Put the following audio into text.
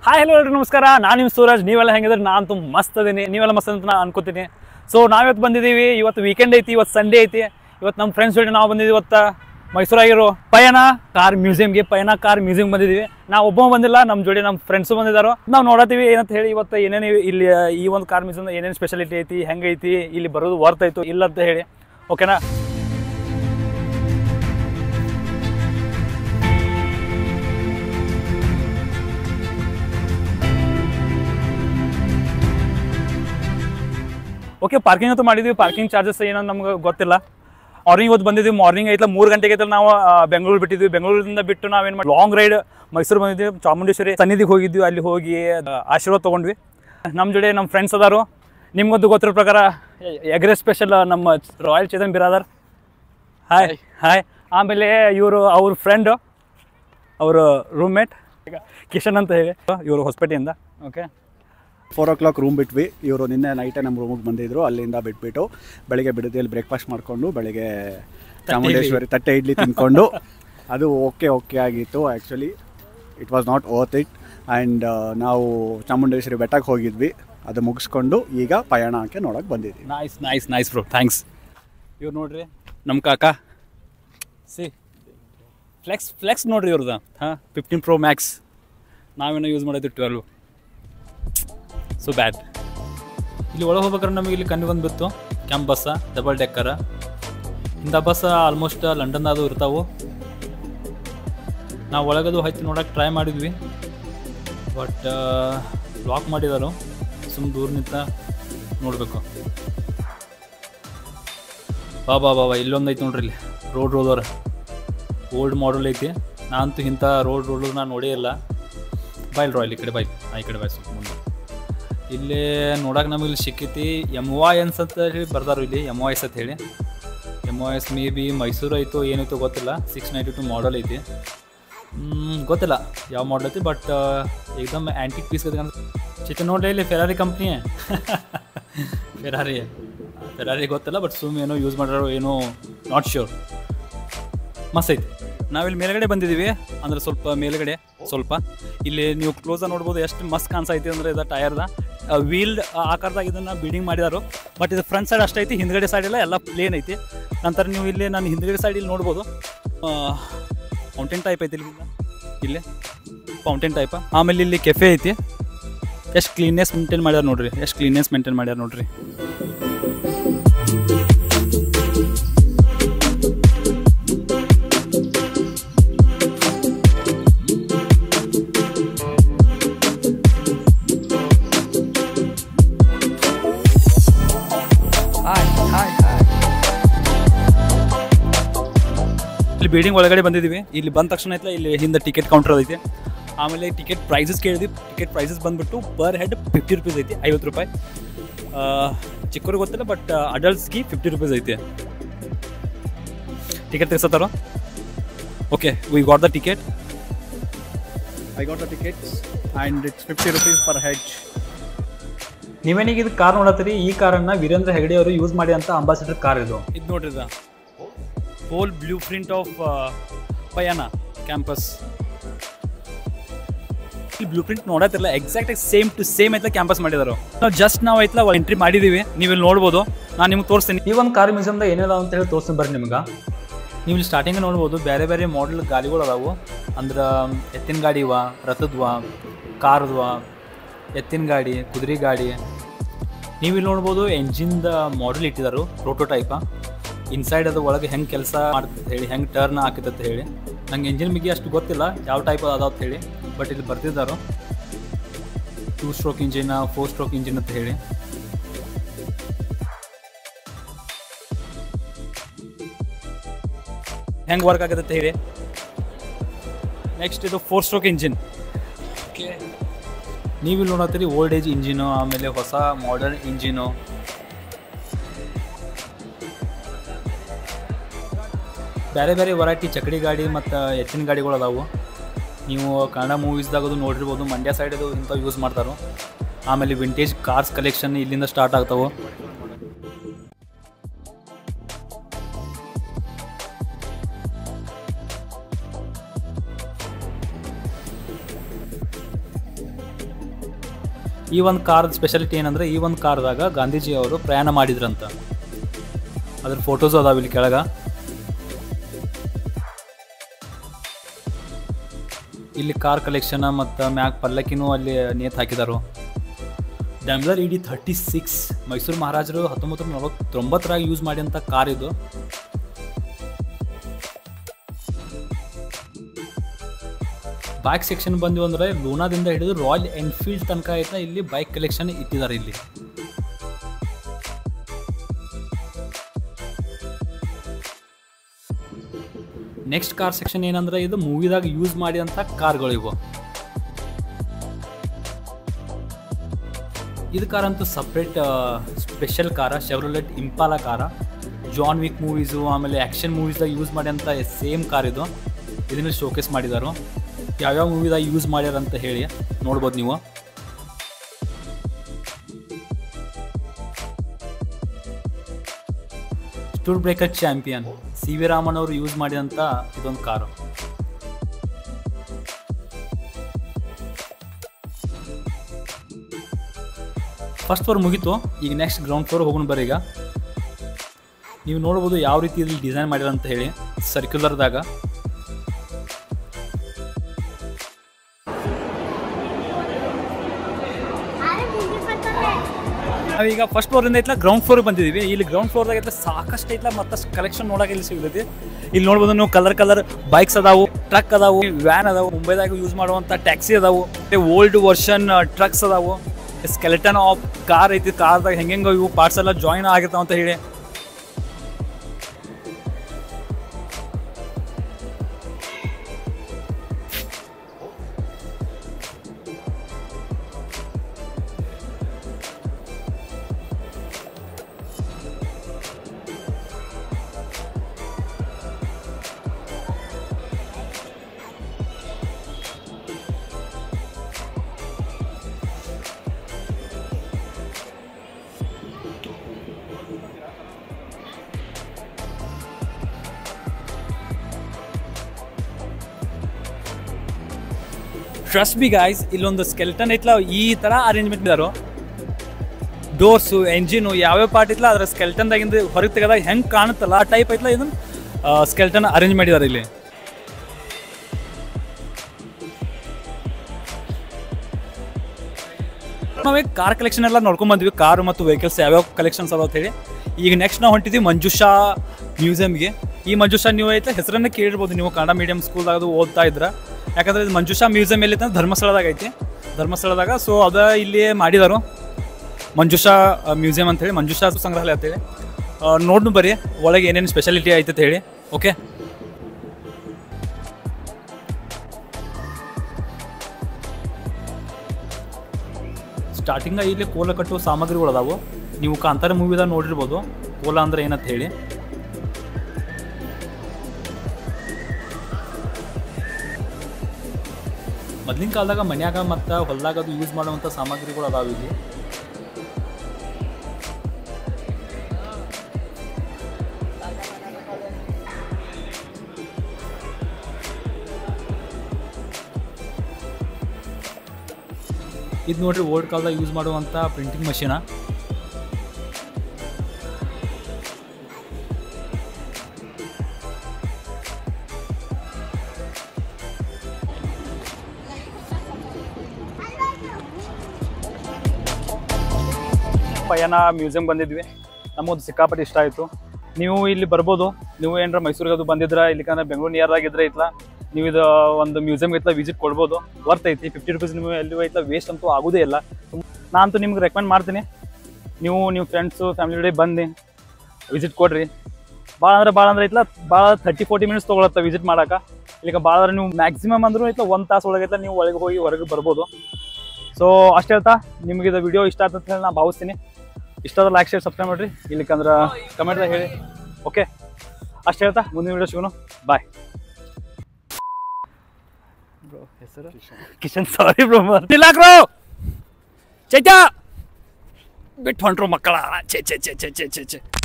hi hello ಎಲ್ರು ನಮಸ್ಕಾರ ನಾನು ನಿಮ್ಮ ಸೂರಜ್ ನೀವೆಲ್ಲ ಹೆಂಗಿದ್ರೆ ನಾನು ತುಂಬ ಮಸ್ತ್ ಅದೀನಿ ನೀವೆಲ್ಲ ಮಸ್ತ್ ಅಂತ ನಾನು ಅನ್ಕೋತೀನಿ ಸೊ ನಾವಿವತ್ತು ಬಂದಿದ್ದೀವಿ ಇವತ್ತು ವೀಕೆಂಡ್ ಐತಿ ಇವತ್ತು ಸಂಡೇ ಐತಿ ಇವತ್ತು ನಮ್ಮ ಫ್ರೆಂಡ್ಸ್ ಜೊತೆ ನಾವು ಬಂದಿದ್ದೀವಿ ಇವತ್ತು ಮೈಸೂರಾಗಿರೋ ಪಯಣ ಕಾರ್ ಮ್ಯೂಸಿಯಂಗೆ ಪಯಣ ಕಾರ್ ಮ್ಯೂಸಿಯಂ ಬಂದಿದ್ದೀವಿ ನಾವು ಒಬ್ಬ ಬಂದಿಲ್ಲ ನಮ್ಮ ಜೋಡಿ ನಮ್ಮ ಫ್ರೆಂಡ್ಸು ಬಂದಿದ್ದಾರೋ ನಾವು ನೋಡತ್ತೀವಿ ಏನಂತ ಹೇಳಿ ಇವತ್ತು ಏನೇನು ಇಲ್ಲಿ ಈ ಒಂದು ಕಾರ್ ಮ್ಯೂಸಿಯಂ ಏನೇನು ಸ್ಪೆಷಾಲಿಟಿ ಐತಿ ಹೆಂಗೈತಿ ಇಲ್ಲಿ ಬರೋದು ವರ್ತ್ ಆಯ್ತು ಇಲ್ಲ ಅಂತ ಹೇಳಿ ಓಕೆನಾ ಓಕೆ ಪಾರ್ಕಿಂಗ್ ಅಂತೂ ಮಾಡಿದ್ವಿ ಪಾರ್ಕಿಂಗ್ ಚಾರ್ಜಸ್ ಏನೋ ನಮ್ಗೆ ಗೊತ್ತಿಲ್ಲ ಅವ್ರಿಗೆ ಇವತ್ತು ಬಂದಿದ್ವಿ ಮಾರ್ನಿಂಗ್ ಐತಲ್ಲ ಮೂರು ಗಂಟೆಗೆ ಐತಲ್ಲ ನಾವು ಆ, ಬೆಂಗಳೂರು ಬಿಟ್ಟಿದ್ವಿ ಬೆಂಗಳೂರಿಂದ ಬಿಟ್ಟು ನಾವೇನು ಮಾಡಿ ಲಾಂಗ್ ರೈಡ್ ಮೈಸೂರು ಬಂದಿದ್ವಿ ಚಾಮುಂಡೇಶ್ವರಿ ಸನ್ನಿಧಿಗೆ ಹೋಗಿದ್ವಿ ಅಲ್ಲಿ ಹೋಗಿ ಆ, ಆಶೀರ್ವಾದ ತೊಗೊಂಡ್ವಿ ನಮ್ಮ ಜೊತೆ ನಮ್ಮ ಫ್ರೆಂಡ್ಸ್ ಅದಾರು ನಿಮ್ಗೊಂದು ಗೊತ್ತಿರೋ ಪ್ರಕಾರ ಎಗ್ರೆ ಸ್ಪೆಷಲ್ ನಮ್ಮ royal Chetan Biradar hi hi ಆಮೇಲೆ ಇವರು ಅವ್ರ ಫ್ರೆಂಡು ಅವರು ರೂಮ್ಮೇಟ್ ಕಿಶನ್ ಅಂತ ಹೇಳಿ ಇವರು ಹೊಸಪೇಟೆಯಿಂದ okay four o'clock room ಬಿಟ್ವಿ ಇವರು ನಿನ್ನೆ ನೈಟೇ ನಮ್ಮ ರೂಮಿಗೆ ಬಂದಿದ್ರು ಅಲ್ಲಿಂದ ಬಿಟ್ಬಿಟ್ಟು ಬೆಳಿಗ್ಗೆ ಬಿಡದಿಯಲ್ಲಿ ಬ್ರೇಕ್ಫಾಸ್ಟ್ ಮಾಡಿಕೊಂಡು ಬೆಳಿಗ್ಗೆ ಚಾಮುಂಡೇಶ್ವರಿ ತಟ್ಟೆ ಇಡ್ಲಿ ತಿನ್ಕೊಂಡು ಅದು ಓಕೆ ಓಕೆ ಆಗಿತ್ತು actually it was not worth it and ನಾವು ಚಾಮುಂಡೇಶ್ವರಿ ಬೆಟ್ಟಕ್ಕೆ ಹೋಗಿದ್ವಿ ಅದು ಮುಗಿಸ್ಕೊಂಡು ಈಗ ಪಯಣಕ್ಕೆ ನೋಡೋಕೆ ಬಂದಿದ್ವಿ nice nice nice bro thanks ಇವ್ರು ನೋಡ್ರಿ ನಮ್ಮ ಕಾಕ ಸಿ ಫ್ಲೆಕ್ಸ್ ಫ್ಲೆಕ್ಸ್ ನೋಡ್ರಿ ಇವ್ರದ್ದು ಹಾಂ ಫಿಫ್ಟೀನ್ ಪ್ರೋ ಮ್ಯಾಕ್ಸ್ ನಾವೇನೋ ಯೂಸ್ ಮಾಡೋದು ಟ್ವೆಲ್ವ್ ಸೊ ಬ್ಯಾಡ್ ಇಲ್ಲಿ ಒಳಗೆ ಹೋಗ್ಬೇಕಾದ್ರೆ ನಮಗೆ ಇಲ್ಲಿ ಕಣ್ಣು ಬಂದು ಬಿತ್ತು ಕ್ಯಾಂಪ್ ಬಸ್ಸ ಡಬಲ್ ಡೆಕ್ಕರ ಇಂಥ ಬಸ್ ಆಲ್ಮೋಸ್ಟ್ ಲಂಡನ್ದಾದು ಇರ್ತಾವು ನಾವು ಒಳಗದು ಹತ್ತಿ ನೋಡೋಕೆ ಟ್ರೈ ಮಾಡಿದ್ವಿ ಬಟ್ ಲಾಕ್ ಮಾಡಿದಾರು ಸುಮ್ಮ ದೂರ ನಿಂತ ನೋಡಬೇಕು ಬಾ ಬಾ ಬಾ ಬಾ ಇಲ್ಲೊಂದು ಐತಿ ನೋಡ್ರಿ ಇಲ್ಲಿ ರೋಡ್ ರೋಲರ್ ಓಲ್ಡ್ ಮಾಡಲ್ ಐತಿ ನಾನಂತೂ ಇಂಥ ರೋಡ್ ರೋಲರ್ ನಾನು ನೋಡೇ ಇಲ್ಲ ಬಾಯ್ ರಾಯಲ್ ಈ ಕಡೆ ಬಾಯ್ ಆ ಈ ಕಡೆ ಬಾಯ್ ಸ್ವಲ್ಪ ಮುಂದೆ ಇಲ್ಲಿ ನೋಡಕ್ಕೆ ನಮಗೆ ಇಲ್ಲಿ ಸಿಕ್ಕೈತಿ ಎಮ್ ವಾಯ್ ಎನ್ಸ್ ಅಂತ ಹೇಳಿ ಬರ್ದಾರು ಇಲ್ಲಿ ಎಮ್ ವಾಯ್ಸ್ ಅಂತ ಹೇಳಿ M voice maybe Mysore ಐತೋ ಏನೈತೋ ಗೊತ್ತಿಲ್ಲ ಸಿಕ್ಸ್ ನೈಂಟಿ ಟು ಮಾಡಲ್ ಐತಿ ಹ್ಮ್, ಗೊತ್ತಿಲ್ಲ ಯಾವ ಮಾಡಲ್ ಐತಿ ಬಟ್ ಏಕದಮ್ ಆ್ಯಂಟಿಕ್ ಪೀಸ್ ಚಿತ್ರ ನೋಡ್ರಿ ಇಲ್ಲಿ ಫೆರಾರಿ ಕಂಪ್ನಿ ಫೆರಾರಿ ಫೆರಾರಿ ಗೊತ್ತಿಲ್ಲ ಬಟ್ ಸುಮ್ ಏನೋ ಯೂಸ್ ಮಾಡಿರೋ ಏನೋ ನಾಟ್ ಶ್ಯೂರ್ ಮಸ್ತ್ ಐತಿ ನಾವಿಲ್ಲಿ ಮೇಲ್ಗಡೆ ಬಂದಿದ್ದೀವಿ ಅಂದ್ರೆ ಸ್ವಲ್ಪ ಮೇಲ್ಗಡೆ ಸ್ವಲ್ಪ ಇಲ್ಲಿ ನೀವು ಕ್ಲೋಸ್ ನೋಡ್ಬೋದು ಎಷ್ಟು ಮಸ್ತ್ ಕಾಣಿಸೈತಿ ಅಂದ್ರೆ ಇದು ಟಯರ್ದ ವೀಲ್ಡ್ ಆಕಾರದಾಗ ಇದನ್ನ ಬಿಲ್ಡಿಂಗ್ ಮಾಡಿದಾರು ಬಟ್ ಇದು ಫ್ರಂಟ್ ಸೈಡ್ ಅಷ್ಟೈತಿ ಹಿಂದ್ಗಡೆ ಸೈಡ್ ಎಲ್ಲ ಎಲ್ಲ ಪ್ಲೇನ್ ಐತಿ ನಂತರ ನೀವು ಇಲ್ಲಿ ನಾನು ಹಿಂದ್ಗಡೆ ಸೈಡ್ ಇಲ್ಲಿ ನೋಡ್ಬೋದು ಫೌಂಟೇನ್ ಟೈಪ್ ಐತಿ ಇಲ್ಲಿ ಇಲ್ಲಿ ಫೌಂಟೇನ್ ಟೈಪ್ ಆಮೇಲೆ ಇಲ್ಲಿ ಕೆಫೆ ಐತಿ ಎಷ್ಟು ಕ್ಲೀನ್ನೆಸ್ ಮೇಂಟೈನ್ ಮಾಡ್ಯಾರ ನೋಡ್ರಿ ಎಷ್ಟು ಕ್ಲೀನ್ನೆಸ್ ಮೇಂಟೈನ್ ಮಾಡ್ಯಾರ ನೋಡ್ರಿ ಇಲ್ಲಿ ಬಿಲ್ಡಿಂಗ್ ಒಳಗಡೆ ಬಂದಿದ್ದೀವಿ ಇಲ್ಲಿ ಬಂದ ತಕ್ಷಣ ಐತಲ್ಲ ಇಲ್ಲಿ ಹಿಂದೆ ಟಿಕೆಟ್ ಕೌಂಟರ್ ಐತಿ ಆಮೇಲೆ ಟಿಕೆಟ್ ಪ್ರೈಸಸ್ ಕೇಳಿದ್ವಿ ಟಿಕೆಟ್ ಪ್ರೈಸಸ್ ಬಂದ್ಬಿಟ್ಟು ಪರ್ ಹೆಡ್ ಫಿಫ್ಟಿ ರುಪೀಸ್ ಐತಿ ಐವತ್ತು ರೂಪಾಯಿ ಆ, ಚಿಕ್ಕವ್ರಿಗೆ ಗೊತ್ತಿಲ್ಲ ಬಟ್ ಅಡಲ್ಟ್ಸ್ಗೆ ಫಿಫ್ಟಿ ರುಪೀಸ್ ಐತಿ ಟಿಕೆಟ್ ತೆಗ್ಸತ್ತಾರೋ okay we got the ticket I got the tickets and it's fifty rupees per head ನೀವೇನೀಗ ಇದು ಕಾರ್ ನೋಡತ್ತೀರಿ ಈ ಕಾರನ್ನ ವೀರೇಂದ್ರ ಹೆಗಡೆ ಅವರು ಯೂಸ್ ಮಾಡಿ ಅಂತ ಅಂಬಾಸಿಡರ್ ಕಾರ್ ಇದು ಇದು ನೋಡ್ರಿ whole blueprint of Payana campus ಈ ಬ್ಲೂ ಪ್ರಿಂಟ್ ನೋಡತ್ತಿರಲ್ಲ ಎಕ್ಸಾಕ್ಟ್ ಸೇಮ್ ಟು ಸೇಮ್ ಐತ್ಲ ಕ್ಯಾಂಪಸ್ ಮಾಡಿದಾರು ನಾವು ಜಸ್ಟ್ ನಾವು ಐತ್ಲ ಎಂಟ್ರಿ ಮಾಡಿದೀವಿ ನೀವು ಇಲ್ಲಿ ನೋಡ್ಬೋದು ನಾನು ನಿಮ್ಗೆ ತೋರಿಸ್ತೀನಿ ಈ ಒಂದು ಕಾರ್ ಮ್ಯೂಸಿಯಮ್ದಾಗ ಏನಿಲ್ಲ ಅಂತ ಹೇಳಿ ತೋರಿಸ್ತೀನಿ ಬರ್ರಿ ನಿಮ್ಗೆ ನೀವು ಇಲ್ಲಿ ಸ್ಟಾರ್ಟಿಂಗ್ ನೋಡ್ಬೋದು ಬೇರೆ ಬೇರೆ ಮಾಡೆಲ್ ಗಾಡಿಗಳು ಅದಾವು ಅಂದ್ರೆ ಎತ್ತಿನ ಗಾಡಿ ಇವ ರಥದ್ವ ಕಾರ್ದ್ವ ಎತ್ತಿನ ಗಾಡಿ ಕುದುರೆ ಗಾಡಿ ನೀವು ಇಲ್ಲಿ ನೋಡ್ಬೋದು ಎಂಜಿನ್ದ ಮಾಡೆಲ್ ಇಟ್ಟಿದ್ದಾರೆ ಪ್ರೋಟೋಟೈಪ ಇನ್ಸೈಡ್ ಅದು ಒಳಗೆ ಹೆಂಗೆ ಕೆಲಸ ಮಾಡ್ತದೆ ಹೇಳಿ ಹೆಂಗೆ ಟರ್ನ್ ಹಾಕಿತಂತ ಹೇಳಿ ನಂಗೆ ಎಂಜಿನ್ ಬಗ್ಗೆ ಅಷ್ಟು ಗೊತ್ತಿಲ್ಲ ಯಾವ ಟೈಪ್ ಅದಾವ ಅಂತ ಹೇಳಿ ಬಟ್ ಇಲ್ಲಿ ಬರ್ತಿದ್ದಾರೋ two stroke engine four stroke engine ಅಂತ ಹೇಳಿ ಹೆಂಗೆ ವರ್ಕ್ ಆಗುತ್ತೆ ಅಂತ ಹೇಳಿ ನೆಕ್ಸ್ಟ್ ಇದು ಫೋರ್ ಸ್ಟ್ರೋಕ್ ಇಂಜಿನ್ ಓಕೆ ನೀವು ಇಲ್ಲಿ ನೋಡತ್ತೀರಿ ಓಲ್ಡ್ ಏಜ್ ಇಂಜಿನು ಆಮೇಲೆ ಹೊಸ ಮಾಡರ್ನ್ ಇಂಜಿನು ಬೇರೆ ಬೇರೆ ವೆರೈಟಿ ಚಕಡಿ ಗಾಡಿ ಮತ್ತು ಎತ್ತಿನ ಗಾಡಿಗಳು ಅದಾವು ನೀವು ಕನ್ನಡ ಮೂವೀಸ್ದಾಗದು ನೋಡಿರ್ಬೋದು ಮಂಡ್ಯ ಸೈಡದು ಇಂಥವು ಯೂಸ್ ಮಾಡ್ತಾರೋ ಆಮೇಲೆ ವಿಂಟೇಜ್ ಕಾರ್ಸ್ ಕಲೆಕ್ಷನ್ ಇಲ್ಲಿಂದ ಸ್ಟಾರ್ಟ್ ಆಗ್ತಾವೆ ಈ ಒಂದು ಕಾರ್ ಸ್ಪೆಷಾಲಿಟಿ ಏನಂದ್ರೆ ಈ ಒಂದು ಕಾರ್ದಾಗ ಗಾಂಧೀಜಿ ಅವರು ಪ್ರಯಾಣ ಮಾಡಿದ್ರಂತ ಅದ್ರ ಫೋಟೋಸ್ ಅದಾವ ಇಲ್ಲಿ ಕೆಳಗ ಇಲ್ಲಿ ಕಾರ್ ಕಲೆಕ್ಷನ್ ಮತ್ತು ಮ್ಯಾಕ್ ಪಲ್ಲಕ್ಕಿನೂ ಅಲ್ಲಿ ನೇತ್ ಹಾಕಿದಾರು ಡ್ಯಾಮ್ಲರ್ ಇಡಿ ಥರ್ಟಿ ಸಿಕ್ಸ್ ಮೈಸೂರು ಮಹಾರಾಜರು ಹತ್ತೊಂಬತ್ತು ನೂರ ನಲವತ್ತೊಂಬತ್ತರಾಗ ಯೂಸ್ ಮಾಡಿದಂಥ ಕಾರ್ ಇದು ಬೈಕ್ ಸೆಕ್ಷನ್ ಬಂದ್ವಿ ಅಂದ್ರೆ ಲೂನಾದಿಂದ ಹಿಡಿದು ರಾಯಲ್ ಎನ್ಫೀಲ್ಡ್ ತನಕ ಐತೆ ಇಲ್ಲಿ ಬೈಕ್ ಕಲೆಕ್ಷನ್ ಇಟ್ಟಿದ್ದಾರೆ ಇಲ್ಲಿ ನೆಕ್ಸ್ಟ್ ಕಾರ್ ಸೆಕ್ಷನ್ ಏನಂದ್ರೆ ಇದು ಮೂವಿದಾಗ ಯೂಸ್ ಮಾಡಿದಂಥ ಕಾರ್ಗಳು ಇವು ಇದು ಕಾರ್ ಅಂತೂ ಸಪ್ರೇಟ್ ಸ್ಪೆಷಲ್ ಕಾರ Chevrolet Impala car John Wick movies ಆಮೇಲೆ ಆ್ಯಕ್ಷನ್ ಮೂವೀಸ್ದಾಗ ಯೂಸ್ ಮಾಡಿದಂಥ ಸೇಮ್ ಕಾರ್ ಇದು ಇದನ್ನ ಶೋಕೇಸ್ ಮಾಡಿದಾರು ಯಾವ್ಯಾವ ಮೂವಿದಾಗ ಯೂಸ್ ಮಾಡ್ಯಾರ ಅಂತ ಹೇಳಿ ನೋಡ್ಬೋದು ನೀವು ಸ್ಟೂರ್ breaker champion C V Raman ಅವರು ಯೂಸ್ ಮಾಡಿದಂಥ ಇದೊಂದು ಕಾರು ಫಸ್ಟ್ ಫ್ಲೋರ್ ಮುಗೀತು ಈಗ ನೆಕ್ಸ್ಟ್ ಗ್ರೌಂಡ್ ಫ್ಲೋರ್ ಹೋಗೋಣ ಬರ್ರಿ ಈಗ ನೀವು ನೋಡ್ಬೋದು ಯಾವ ರೀತಿ ಇಲ್ಲಿ ಡಿಸೈನ್ ಮಾಡ್ಯಾರ ಅಂತ ಹೇಳಿ ಸರ್ಕ್ಯುಲರ್ದಾಗ ನಾವೀಗ ಫಸ್ಟ್ ಫ್ಲೋರಿಂದ ಐತ್ಲ ಗ್ರೌಂಡ್ ಫ್ಲೋರ್ ಬಂದಿದ್ದೀವಿ ಇಲ್ಲಿ ಗ್ರೌಂಡ್ ಫ್ಲೋರ್ದಾಗ ಐತ್ಲ ಸಾಕಷ್ಟು ಐತ್ಲ ಮತ್ತಷ್ಟು ಕಲೆಕ್ಷನ್ ನೋಡಕ್ಕೆ ಇಲ್ಲಿ ಸಿಗ್ತೈತಿ ಇಲ್ಲಿ ನೋಡ್ಬೋದು ನೀವು ಕಲರ್ ಕಲರ್ ಬೈಕ್ಸ್ ಅದಾವು ಟ್ರಕ್ ಅದಾವು ವ್ಯಾನ್ ಅದಾವು ಮುಂಬೈದಾಗ ಯೂಸ್ ಮಾಡುವಂಥ ಟ್ಯಾಕ್ಸಿ ಅದಾವು ಓಲ್ಡ್ ವರ್ಷನ್ ಟ್ರಕ್ಸ್ ಅದಾವು ಸ್ಕೆಲೆಟನ್ ಆಫ್ ಕಾರ್ ಐತಿ ಕಾರ್ದಾಗ ಹೆಂಗೆ ಇವು ಪಾರ್ಟ್ಸ್ ಎಲ್ಲ ಜಾಯಿನ್ ಆಗಿರ್ತಾವ ಅಂತ ಹೇಳಿ ಟ್ರಸ್ಟ್ ಬಿ ಗಾಯ್ಸ್ ಇಲ್ಲೊಂದು ಸ್ಕೆಲ್ಟನ್ ಐತ್ಲ ಈ ಥರ ಅರೇಂಜ್ಮೆಂಟ್ ಇದಾರು ಡೋರ್ಸು ಎಂಜಿನು ಯಾವ್ಯಾವ ಪಾರ್ಟ್ ಐತ್ಲ ಅದ್ರ ಸ್ಕೆಲ್ಟನ್ದಾಗಿಂದ ಹೊರಗೆ ತೆಗೆದಾಗ ಹೆಂಗೆ ಕಾಣುತ್ತಲ್ಲ ಆ ಟೈಪ್ ಐತ್ಲ ಇದನ್ನು ಸ್ಕೆಲ್ಟನ್ ಅರೇಂಜ್ ಮಾಡಿದ್ದಾರೆ ಇಲ್ಲಿ ನಾವೇ ಕಾರ್ ಕಲೆಕ್ಷನ್ ಎಲ್ಲ ನೋಡ್ಕೊಂಡ್ ಬಂದ್ವಿ ಕಾರು ಮತ್ತು ವೆಹಿಕಲ್ಸ್ ಯಾವ್ಯಾವ ಕಲೆಕ್ಷನ್ಸ್ ಅದಾವ ಅಂತ ಹೇಳಿ ಈಗ ನೆಕ್ಸ್ಟ್ ನಾವು ಹೊಂಟಿದ್ವಿ ಮಂಜುಷಾ ಮ್ಯೂಸಿಯಂಗೆ ಈ ಮಂಜುಷಾ ನೀವು ಐತೆ ಹೆಸರನ್ನ ಕೇಳಿರ್ಬೋದು ನೀವು ಕನ್ನಡ ಮೀಡಿಯಂ ಸ್ಕೂಲ್ದಾಗ ಅದು ಓದ್ತಾ ಇದ್ರ ಯಾಕಂದ್ರೆ ಇದು ಮಂಜುಷಾ ಮ್ಯೂಸಿಯಂ ಎಲ್ಲಿ ಐತೆ ಧರ್ಮಸ್ಥಳದಾಗ ಐತಿ ಧರ್ಮಸ್ಥಳದಾಗ ಸೊ ಅದ ಇಲ್ಲಿ ಮಾಡಿದಾರು ಮಂಜುಷಾ ಮ್ಯೂಸಿಯಂ ಅಂತ ಹೇಳಿ ಮಂಜುಷಾ ಸಂಗ್ರಹಾಲಯ ಅಂತ ಹೇಳಿ ನೋಡ್ನು ಬರ್ರಿ ಒಳಗೆ ಏನೇನು ಸ್ಪೆಷಾಲಿಟಿ ಐತೆ ಅಂತ ಹೇಳಿ ಓಕೆ ಸ್ಟಾರ್ಟಿಂಗ ಇಲ್ಲಿ ಕೋಲ ಕಟ್ಟುವ ಸಾಮಗ್ರಿಗಳು ಅದಾವು ನೀವು ಕಾಂತಾರ ಮೂವಿದಾಗ ನೋಡಿರ್ಬೋದು ಕೋಲ ಅಂದ್ರೆ ಏನಂತ ಹೇಳಿ ಮೊದ್ಲಿನ ಕಾಲದಾಗ ಮನ್ಯಾಗ ಮತ್ತು ಹೊಲದಾಗ ಅದು ಯೂಸ್ ಮಾಡುವಂಥ ಸಾಮಗ್ರಿಗಳು ಅದಾವ ಇಲ್ಲಿ ಇದು ನೋಡ್ರಿ ಓಲ್ಡ್ ಕಾಲದಾಗ ಯೂಸ್ ಮಾಡುವಂಥ ಪ್ರಿಂಟಿಂಗ್ ಮಷೀನ ಪಯಣ ಮ್ಯೂಸಿಯಂ ಬಂದಿದ್ವಿ ನಮಗದು ಸಿಕ್ಕಾಪಟ್ಟೆ ಇಷ್ಟ ಆಯಿತು ನೀವು ಇಲ್ಲಿ ಬರ್ಬೋದು ನೀವು ಏನಾರ ಮೈಸೂರಿಗೆ ಅದು ಬಂದಿದ್ರ ಇಲ್ಲಿಕಂದ್ರೆ ಬೆಂಗಳೂರು ನಿಯರ್ ಆಗಿದ್ರೆ ಐತ್ಲ ನೀವು ಇದು ಒಂದು ಮ್ಯೂಸಿಯಂ ಐತ್ಲ ವಿಸಿಟ್ ಕೊಡ್ಬೋದು ವರ್ತ್ ಐತಿ ಫಿಫ್ಟಿ ರುಪೀಸ್ ನೀವು ಎಲ್ಲಿ ಐತ್ಲ ವೇಸ್ಟ್ ಅಂತೂ ಆಗೋದೇ ಇಲ್ಲ ನಾನಂತೂ ನಿಮ್ಗೆ ರೆಕಮೆಂಡ್ ಮಾಡ್ತೀನಿ ನೀವು ನಿಮ್ಮ ಫ್ರೆಂಡ್ಸು ಫ್ಯಾಮಿಲಿ ಜೊತೆ ಬಂದು ವಿಸಿಟ್ ಕೊಡ್ರಿ ಭಾಳ ಅಂದ್ರೆ ಭಾಳ ಅಂದ್ರೆ ಐತ್ಲ ಭಾಳ ಥರ್ಟಿ ಫೋರ್ಟಿ ಮಿನಿಟ್ಸ್ ತೊಗೊಳತ್ತೆ ವಿಸಿಟ್ ಮಾಡಕ್ಕೆ ಇಲ್ಲಿಗೆ ಭಾಳ ಅಂದ್ರೆ ನೀವು ಮ್ಯಾಕ್ಸಿಮಮ್ ಅಂದ್ರೂ ಐತ್ಲ ಒಂದು ತಾಸು ಒಳಗೆ ಐತ್ಲ ನೀವು ಒಳಗೆ ಹೋಗಿ ಹೊರಗೆ ಬರ್ಬೋದು ಸೊ ಅಷ್ಟೇ ಹೇಳ್ತಾ ನಿಮ್ಗೆ ಇದು ವಿಡಿಯೋ ಇಷ್ಟ ಆಯ್ತು ಅಂತ ಹೇಳಿ ನಾನು ಭಾವಿಸ್ತೀನಿ ಇಷ್ಟ ಆದ್ರೆ ಲೈಕ್ ಶೇರ್ ಸಬ್ಸ್ಕ್ರೈಬ್ ಮಾಡಿರಿ ಇಲ್ಲಿಕಂದ್ರೆ ಕಮೆಂಟ್ದಾಗ ಹೇಳಿ ಓಕೆ ಅಷ್ಟೇ ಹೇಳ್ತಾ ಮುಂದಿನ ವಿಡಿಯೋ ಸಿಗೋಣ ಬಾಯ್ ಬ್ರೋ ಹೆಸರು ಕಿಶನ್ ಸಾರಿ ಬ್ರೋ ನಿಲ್ಲಾಕ್ರೋ ಚೈತ್ಯ ಬಿಟ್ಟು ಹೊಂಟ್ರು ಮಕ್ಕಳ ಚೆ ಚೆ ಚೆ ಚೆ ಚೆ ಚೆ ಚೆ